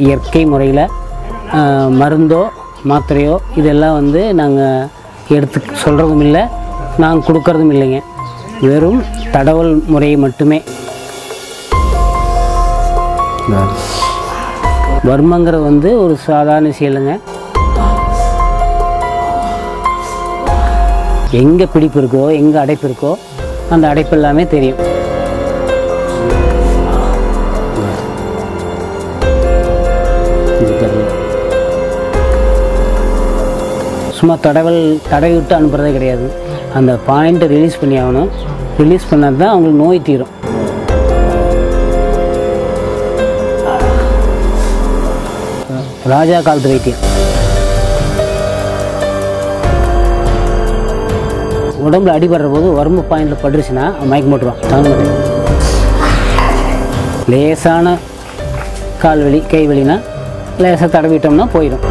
இயற்கை முறையில் மருந்தோ மாத்திரையோ இதெல்லாம் வந்து நாங்கள் எடுத்து சொல்கிறதும் இல்லை நாங்கள் கொடுக்கறதும் இல்லைங்க வெறும் தடவல் முறையை மட்டுமே வர்மங்கிறது வந்து ஒரு சாதாரண செயலுங்க எங்கே பிடிப்பு இருக்கோ எங்கே அடைப்பு இருக்கோ அந்த அடைப்பு எல்லாமே தெரியும் இது பாருங்க. சும்மா தடவல் தடவி விட்டு அனுப்புறதே கிடையாது அந்த பாயிண்ட்டை ரிலீஸ் பண்ணி ஆகணும் ரிலீஸ் பண்ணால் தான் அவங்களுக்கு நோய் தீரும் ராஜா காலத்து வைத்தியம் உடம்புல அடிபடுற போது வறுமை பாயிண்டில் பட்டுருச்சுன்னா மயக்கம் போட்டுருவான் தாங்க மாட்டேன் லேசான கால் வலி கை வலினா லேசாக தடவிட்டோம்னா போயிடும்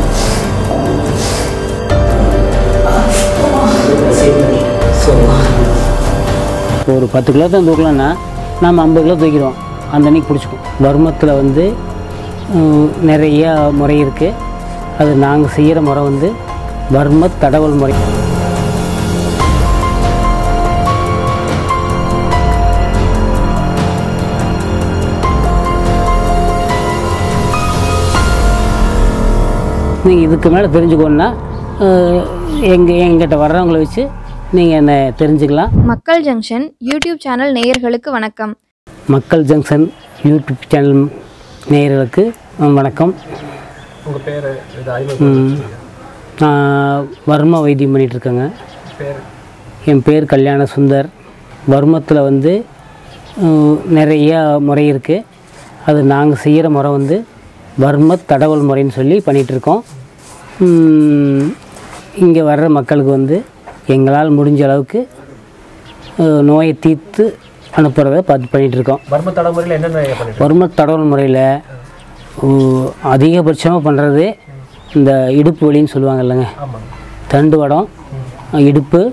இப்போ ஒரு பத்து கிலோ தான் தூக்கலாம்னா நாம் ஐம்பது கிலோ தூக்கிடுவோம் அந்த அன்னைக்கு பிடிச்சிக்கும் வர்மத்தில் வந்து ம், நிறைய முறை இருக்குது அது நாங்கள் செய்கிற முறை வந்து வர்ம தடவல் முறை நீங்கள் இதுக்கு மேலே தெரிஞ்சுக்கணுன்னா எங்கள் எங்கிட்ட வர்றவங்கள வச்சு நீங்கள் என்னை தெரிஞ்சுக்கலாம் மக்கள் ஜங்ஷன் யூடியூப் சேனல் நேயர்களுக்கு வணக்கம் மக்கள் ஜங்ஷன் யூடியூப் சேனல் நேயர்களுக்கு அஹ், வணக்கம் உங்கள் பேர் இது அறிமுகம் ம், நான் வர்ம வைத்தியம் பண்ணிகிட்ருக்கேங்க பேர் என் பேர் கல்யாண சுந்தர் வர்மத்தில் வந்து ம், நிறைய முறை இருக்குது அது நாங்கள் செய்கிற முறை வந்து வர்ம தடவல் முறைன்னு சொல்லி பண்ணிகிட்ருக்கோம் இங்கே வர்ற மக்களுக்கு வந்து எங்களால் முடிஞ்ச அளவுக்கு அஹ், நோயை தீர்த்து அனுப்புகிறத பார்த்து பண்ணிகிட்ருக்கோம் வர்ம தலைமுறையில் என்னென்ன பண்ணிட்டு வர்ம தடவல் முறையில் அதிகபட்சமாக பண்ணுறது இந்த இடுப்பு வலின்னு சொல்லுவாங்க இல்லைங்க ஆமாம் தண்டு வடம் இடுப்பு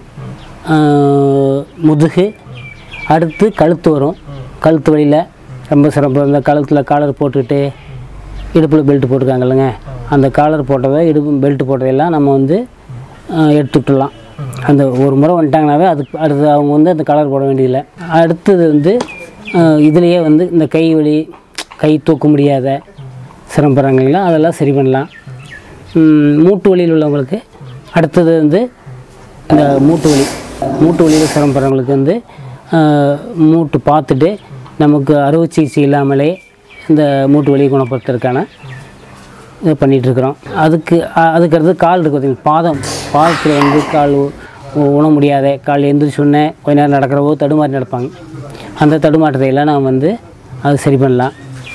ஆஹ், முதுகு அடுத்து கழுத்து வரும் கழுத்து வழியில் ரொம்ப சிறப்பு இந்த கழுத்தில் காலர் போட்டுக்கிட்டு இடுப்பில் பெல்ட் போட்டிருக்காங்க இல்லைங்க அந்த காலர் போட்டதை இடுப்பு பெல்ட் போட்டதெல்லாம் நம்ம வந்து ஆஹ், எடுத்துக்கிடலாம் அந்த ஒரு முறை வந்துட்டாங்கனாவே அதுக்கு அடுத்து அவங்க வந்து அந்த கலர் போட வேண்டியதில்லை அடுத்தது வந்து ஆஹ், இதுலேயே வந்து இந்த கை வலி கை தூக்க முடியாத சிரமப்படுறாங்க அதெல்லாம் சரி பண்ணலாம் ம், மூட்டு வலியில் உள்ளவங்களுக்கு அடுத்தது வந்து இந்த மூட்டு வலி மூட்டு வலியில் சிரமப்படுறவங்களுக்கு வந்து ஆஹ், மூட்டு பார்த்துட்டு நமக்கு அறுவை சிகிச்சை இல்லாமலே இந்த மூட்டு வலியை குணப்படுத்துறதுக்கான இது பண்ணிகிட்ருக்குறோம் அதுக்கு அ- அதுக்கு அடுத்து கால் இருக்குது பார்த்தீங்களா பாதம் பாதத்தில் வந்து கால் உ- உண முடியாத கால் எந்திரிச்சு உடனே கொஞ்ச நேரம் நடக்கிறவோ தடுமாறி நடப்பாங்க அந்த தடுமாற்றத்தை எல்லாம் நாம் வந்து அது சரி பண்ணலாம்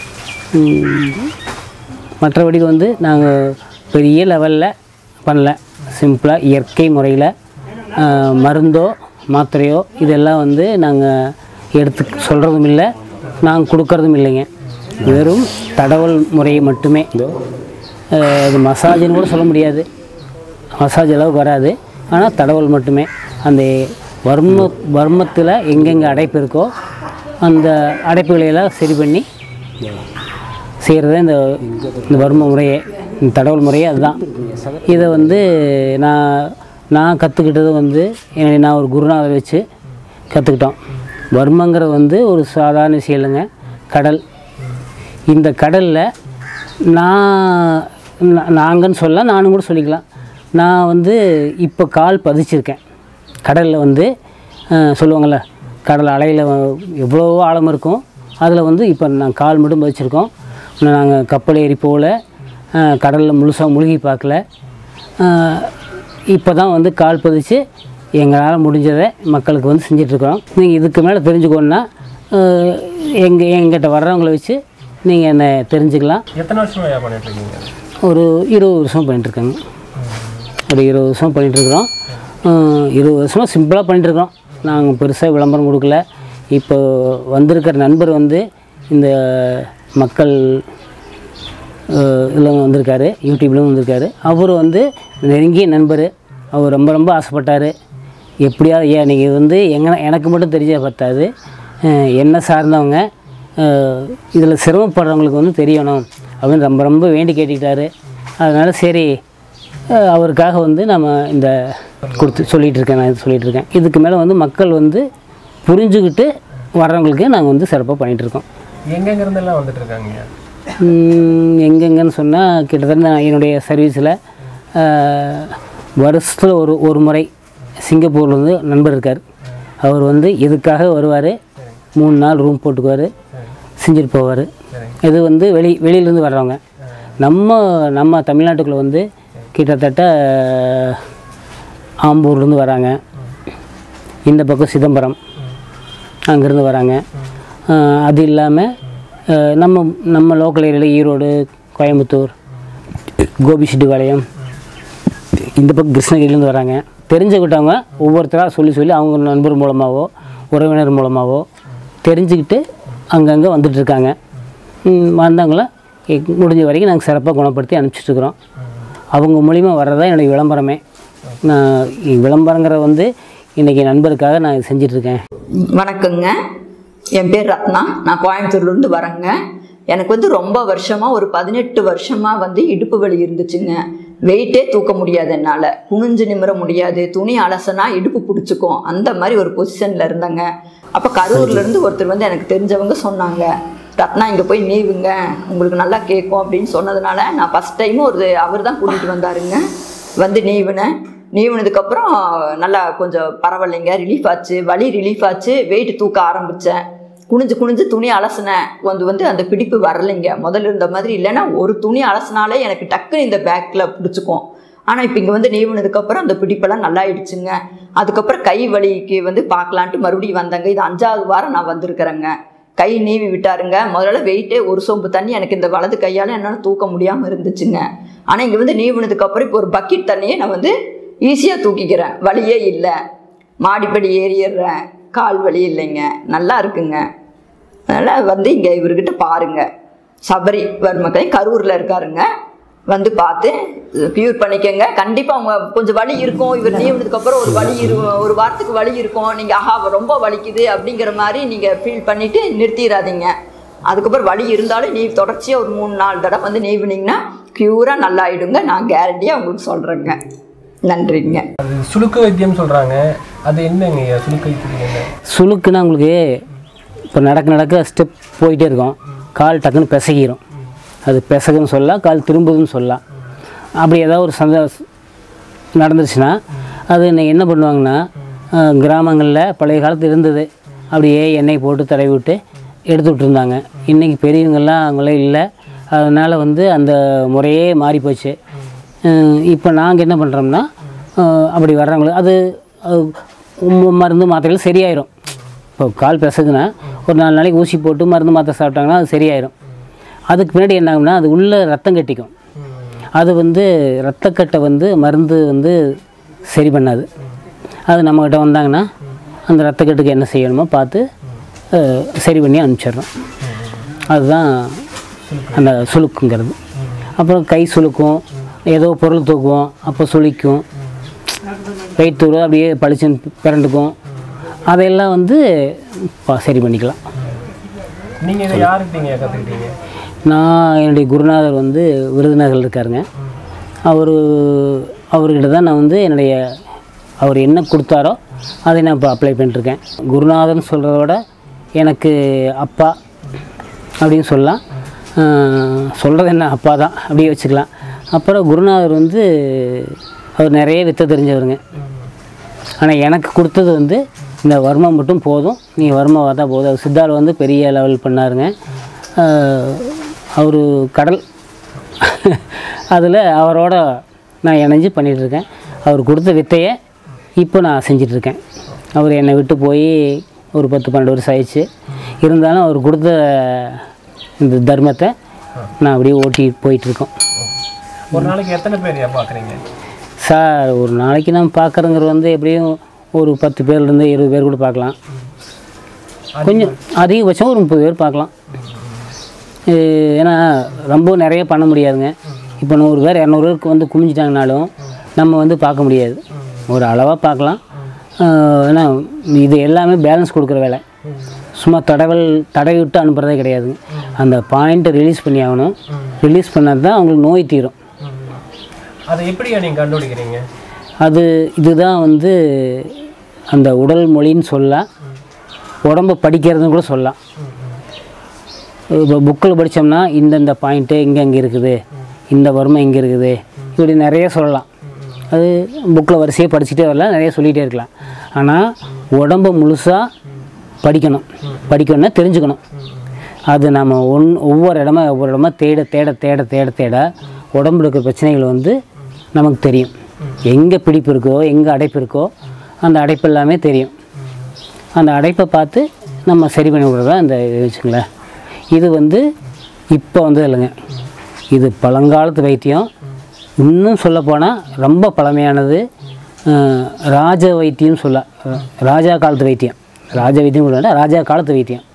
ம், மற்றபடி வந்து நாங்கள் பெரிய லெவலில் பண்ணல சிம்பிளாக இயற்கை முறையில் மருந்தோ மாத்திரையோ இதெல்லாம் வந்து நாங்கள் எடுத்து சொல்கிறதும் இல்லை நாங்கள் கொடுக்கறதும் இல்லைங்க வெறும் தடவல் முறையை மட்டுமே அஹ், இது மசாஜ்னு கூட சொல்ல முடியாது மசாஜ் அளவுக்கு வராது ஆனால் தடவல் மட்டுமே அந்த வர்ம வர்மத்தில் எங்கெங்கே அடைப்பு இருக்கோ அந்த அடைப்புகளை எல்லாம் சரி பண்ணி செய்கிறது இந்த இந்த வர்ம முறையே இந்த தடவல் முறையே அதுதான் இதை வந்து நான் நான் கற்றுக்கிட்டது வந்து என்னை நான் ஒரு குருநாதர் வச்சு கற்றுக்கிட்டோம் வர்மங்கிறது வந்து ஒரு சாதாரண விஷயம் இல்லைங்க கடல் இந்த கடலில் நான் நா- நாங்கன்னு சொல்லலாம் நானும் கூட சொல்லிக்கலாம் நான் வந்து இப்போ கால் பதிச்சிருக்கேன் கடலில் வந்து அஹ், சொல்லுவாங்கள்ல கடல் அலையில் எவ்வளோ ஆழம் இருக்கும் அதில் வந்து இப்போ நான் கால் மட்டும் பதிச்சிருக்கோம் நாங்கள் கப்பல் ஏறி போகல கடலில் முழுசாக முழுகி பார்க்கல இப்போ தான் வந்து கால் பதிச்சு எங்களால் முடிஞ்சதை மக்களுக்கு வந்து செஞ்சிட்ருக்குறோம் நீங்கள் இதுக்கு மேலே தெரிஞ்சுக்கணுன்னா எங்கள் எங்கிட்ட வர்றவங்கள வச்சு நீங்கள் என்னை தெரிஞ்சுக்கலாம் எத்தனை வருஷமா ஐயா பண்ணிட்டு இருக்கீங்க ஒரு இருபது வருஷம் பண்ணிட்டுருக்கேங்க ஒரு இருபது வருஷம் பண்ணிகிட்ருக்குறோம் இருபது வருஷமாக சிம்பிளாக பண்ணிட்டுருக்கோம் நாங்கள் பெருசாக விளம்பரம் கொடுக்கல இப்போ வந்திருக்கிற நண்பர் வந்து இந்த மக்கள் இதில் வந்திருக்காரு யூடியூப்லேயும் வந்திருக்காரு அவர் வந்து நெருங்கிய நண்பர் அவர் ரொம்ப ரொம்ப ஆசைப்பட்டார் எப்படியாவது ஏன் நீங்கள் வந்து எங்கே எனக்கு மட்டும் தெரிஞ்ச பத்தாது அஹ், என்னை சார்ந்தவங்க இதில் சிரமப்படுறவங்களுக்கு வந்து தெரியணும் அப்படின்னு ரொம்ப ரொம்ப வேண்டி கேட்டுக்கிட்டாரு அதனால் சரி அஹ், அவருக்காக வந்து நம்ம இந்த கொடுத்து சொல்லிகிட்டு இருக்கேன் நான் இது சொல்லிகிட்டு இருக்கேன் இதுக்கு மேலே வந்து மக்கள் வந்து புரிஞ்சுக்கிட்டு வர்றவங்களுக்கு நாங்கள் வந்து சிறப்பாக பண்ணிகிட்ருக்கோம் எங்கெங்க இருந்தெல்லாம் வந்துட்டு இருக்காங்க எங்கெங்கன்னு சொன்னால் கிட்டத்தட்ட நான் என்னுடைய சர்வீஸில் வருஷத்தில் ஒரு ஒரு முறை சிங்கப்பூர்ல வந்து நண்பர் இருக்கார் அவர் வந்து இதுக்காக வருவார் மூணு நாள் ரூம் போட்டுக்குவார் செஞ்சுட்டு போவார் இது வந்து வெளி வெளியிலேருந்து வர்றவங்க நம்ம நம்ம தமிழ்நாட்டுக்குள்ளே வந்து கிட்டத்தட்ட ஆம்பூர்லேருந்து வராங்க இந்த பக்கம் சிதம்பரம் அங்கேருந்து வராங்க அஹ் அது இல்லாமல் நம்ம நம்ம லோக்கல் ஏரியாவில் ஈரோடு கோயம்புத்தூர் கோபிச்செட்டிப்பாளையம் இந்த பக்கம் கிருஷ்ணகிரிலேருந்து வராங்க தெரிஞ்சுக்கிட்டவங்க ஒவ்வொருத்தராக சொல்லி சொல்லி அவங்க நண்பர் மூலமாகவோ உறவினர் மூலமாகவோ தெரிஞ்சுக்கிட்டு அங்கங்கே வந்துட்டுருக்காங்க வந்தவங்கள எ- முடிஞ்ச வரைக்கும் நாங்கள் சிறப்பாக குணப்படுத்தி அனுப்பிச்சிட்ருக்குறோம் அவங்க மூலிமா வர்றதா என்னுடைய விளம்பரமே நான் இ- விளம்பரங்கிற வந்து இன்றைக்கி நண்பருக்காக நான் இது செஞ்சிட்ருக்கேன் வணக்கங்க என் பேர் ரத்னா நான் கோயம்புத்தூர்லேருந்து வரேங்க எனக்கு வந்து ரொம்ப வருஷமாக ஒரு பதினெட்டு வருஷமாக வந்து இடுப்பு வலி இருந்துச்சுங்க வெயிட்டே தூக்க முடியாது என்னால் குனிஞ்சு நிமிர முடியாது துணி அலசனா இடுப்பு பிடிச்சிக்கும் அந்த மாதிரி ஒரு பொசிஷனில் இருந்தேங்க அப்போ கரூர்லேருந்து ஒருத்தர் வந்து எனக்கு தெரிஞ்சவங்க சொன்னாங்க ரத்னா இங்கே போய் நீவுங்க உங்களுக்கு நல்லா கேட்கும் அப்படின்னு சொன்னதுனால நான் ஃபஸ்ட் டைம் ஒரு அவர் தான் கூட்டிகிட்டு வந்தாருங்க வந்து நீவினேன் நீவினதுக்கப்புறம் நல்லா கொஞ்சம் பரவாயில்லைங்க ரிலீஃப் ஆச்சு வலி ரிலீஃப் ஆச்சு வெயிட் தூக்க ஆரம்பித்தேன் குனிஞ்சு குனிஞ்சு துணி அலசினேன் வந்து வந்து அந்த பிடிப்பு வரலைங்க முதல்ல இருந்த மாதிரி இல்லைன்னா ஒரு துணி அலசினாலே எனக்கு டக்குன்னு இந்த பேக்கில் பிடிச்சிக்கும் ஆனால் இப்போ இங்கே வந்து நீவினதுக்கப்புறம் அந்த பிடிப்பெல்லாம் நல்லாயிடுச்சுங்க அதுக்கப்புறம் கை வலிக்கு வந்து பார்க்கலான்ட்டு மறுபடியும் வந்தேங்க இது அஞ்சாவது வாரம் நான் வந்திருக்கிறேங்க கை நீவி விட்டாருங்க முதல்ல வெயிட்டே ஒரு சொம்பு தண்ணி எனக்கு இந்த வலது கையால் என்னால் தூக்க முடியாமல் இருந்துச்சுங்க ஆனால் இங்கே வந்து நீவினதுக்கப்புறம் இப்போ ஒரு பக்கெட் தண்ணியை நான் வந்து ஈஸியாக தூக்கிக்கிறேன் வலியே இல்லை மாடிப்படி ஏறிடுறேன் கால் வலி இல்லைங்க நல்லா இருக்குங்க அதனால் வந்து இங்கே இவர்கிட்ட பாருங்க சபரி வர்மக்கலை கரூரில் இருக்காருங்க வந்து பார்த்து க்யூர் பண்ணிக்கங்க கண்டிப்பாக அவங்க கொஞ்சம் வலி இருக்கும் இவர் நீவினதுக்கப்புறம் ஒரு வலி இரு ஒரு வாரத்துக்கு வலி இருக்கும் நீங்கள் ஆஹா ரொம்ப வலிக்குது அப்படிங்கிற மாதிரி நீங்கள் ஃபீல் பண்ணிவிட்டு நிறுத்திடாதீங்க அதுக்கப்புறம் வலி இருந்தாலும் நீ தொடர்ச்சியாக ஒரு மூணு நாலு தடவை வந்து நீவினீங்கன்னா க்யூராக நல்லா ஆயிடுங்க நான் கேரண்டியாக உங்களுக்கு சொல்கிறேங்க நன்றிங்க அது சுளுக்கு வைத்தியம் சொல்றாங்க அது என்னங்க ஐயா சுளுக்கு வைத்தியம் என்ன சுளுக்குன்னா உங்களுக்கு இப்போ நடக்க நடக்க ஸ்டெப் போயிட்டே இருக்கும் கால் டக்குன்னு பிசகிரும் அது பிசகுன்னு சொல்லலாம் கால் திரும்புதுன்னு சொல்லலாம் அப்படி ஏதாவது ஒரு சந்த நடந்துருச்சுன்னா அது இன்னைக்கு என்ன பண்ணுவாங்கன்னா கிராமங்களில் பழைய காலத்தில் இருந்தது அப்படியே எண்ணெய் போட்டு தடவி விட்டு எடுத்து விட்டுருந்தாங்க இன்றைக்கி பெரியவங்கெல்லாம் அவங்களே இல்லை அதனால் வந்து அந்த முறையே மாறி போச்சு இப்போ நாங்கள் என்ன பண்ணுறோம்னா அப்படி வர்றவங்களுக்கு அது அது ம- மருந்து மாத்திரைகள் சரியாயிரும் இப்போ கால் பிசகுனா ஒரு நாலு நாளைக்கு ஊசி போட்டு மருந்து மாத்திரை சாப்பிட்டாங்கன்னா அது சரியாயிரும் அதுக்கு பின்னாடி என்ன ஆகும்னா அது உள்ளே ரத்தம் கட்டிக்கும் அது வந்து ரத்தக்கட்டை வந்து மருந்து வந்து சரி பண்ணாது அது நம்மக்கிட்ட வந்தாங்கன்னா அந்த ரத்தக்கட்டுக்கு என்ன செய்யணுமோ பார்த்து அஹ், சரி பண்ணி அனுப்பிச்சிடுறோம் அதுதான் அந்த சுளுக்குங்கிறது அப்புறம் கை சுளுக்கும் ஏதோ பொருள் தூக்குவோம் அப்போ சுளிக்கும் வெயிட் தூரம் அப்படியே பளிச்சுன்னு பிறண்டுக்கும் அதையெல்லாம் வந்து ப- சரி பண்ணிக்கலாம் நீங்க இதை யாருக்கிட்டீங்க கத்துக்கிட்டீங்க நான் என்னுடைய குருநாதர் வந்து விருதுநகரில் இருக்காருங்க அவர் அவர்கிட்ட தான் நான் வந்து என்னுடைய அவர் என்ன கொடுத்தாரோ அதை நான் இப்போ அப்ளை பண்ணிட்டுருக்கேன் குருநாதர்னு சொல்கிறத விட எனக்கு அப்பா அப்படின்னு சொல்லலாம் சொல்கிறது என்ன அப்பா தான் அப்படியே வச்சுக்கலாம் அப்புறம் குருநாதர் வந்து அவர் நிறைய வித்த தெரிஞ்சவருங்க ஆனால் எனக்கு கொடுத்தது வந்து இந்த வர்மம் மட்டும் போதும் நீ வர்மம் பார்த்தா போதும் அவர் சித்தால் வந்து பெரிய லெவல் பண்ணாருங்க அவர் கடல் அதில் அவரோட நான் இணைஞ்சு பண்ணிகிட்ருக்கேன் அவர் கொடுத்த வித்தையை இப்போ நான் செஞ்சிட்ருக்கேன் அவர் என்னை விட்டு போய் ஒரு பத்து பன்னெண்டு வருஷம் ஆயிடுச்சு இருந்தாலும் அவர் கொடுத்த இந்த தர்மத்தை நான் அப்படியே ஓட்டி போயிட்டுருக்கோம் ஒரு நாளைக்கு எத்தனை பேர் ஐயா பாக்குறீங்க சார் ஒரு நாளைக்கு நம்ம பார்க்குறோங்கிறது வந்து எப்படியும் ஒரு பத்து பேர்லேருந்து இருபது பேர் கூட பார்க்கலாம் கொஞ்சம் அதிகபட்சம் ஒரு முப்பது பேர் பார்க்கலாம் இது ஏன்னா ரொம்ப நிறைய பண்ண முடியாதுங்க இப்போ நூறு பேர் இரநூறு பேருக்கு வந்து குமிஞ்சிட்டாங்கனாலும் நம்ம வந்து பார்க்க முடியாது ஒரு அளவாக பார்க்கலாம் ஆஹ் ஏன்னா இது எல்லாமே பேலன்ஸ் கொடுக்குற வேலை சும்மா தடவல் தடவி விட்டு அனுப்புகிறதே கிடையாதுங்க அந்த பாயிண்ட்டை ரிலீஸ் பண்ணி ஆகணும் ரிலீஸ் பண்ணால் தான் அவங்களுக்கு நோய் தீரும் ம். அதை எப்படியா நீங்கள் கண்டுபிடிக்கிறீங்க அது இதுதான் வந்து அந்த உடல் மொழின்னு சொல்லலாம் உடம்பை படிக்கிறதுன்னு கூட சொல்லலாம் இப்போ புக்கில் படித்தோம்னா இந்தந்த பாயிண்ட்டு இங்கே இங்கே இருக்குது இந்த வறுமை இங்கே இருக்குது இப்படி நிறைய சொல்லலாம் அது புக்கில் வரிசையாக படிச்சுட்டே வரலாம் நிறைய சொல்லிகிட்டே இருக்கலாம் ஆனால் உடம்பை முழுசாக படிக்கணும் படிக்கணும்னா தெரிஞ்சுக்கணும் அது நம்ம ஒன் ஒவ்வொரு இடமா ஒவ்வொரு இடமா தேட தேட தேட தேட தேட உடம்புல இருக்கிற பிரச்சனைகள் வந்து நமக்கு தெரியும் எங்கே பிடிப்பு இருக்கோ எங்கே அடைப்பு இருக்கோ அந்த அடைப்பு எல்லாமே தெரியும் அந்த அடைப்பை பார்த்து நம்ம சரி பண்ணி விடுறதா இந்த இது வச்சுங்களேன் இது வந்து இப்போ வந்து இல்லைங்க இது பழங்காலத்து வைத்தியம் இன்னும் சொல்லப்போனால் ரொம்ப பழமையானது அஹ், ராஜ வைத்தியம் சொல்ல ராஜா காலத்து வைத்தியம் ராஜ வைத்தியம் கூட வேண்டாம், ராஜா காலத்து வைத்தியம்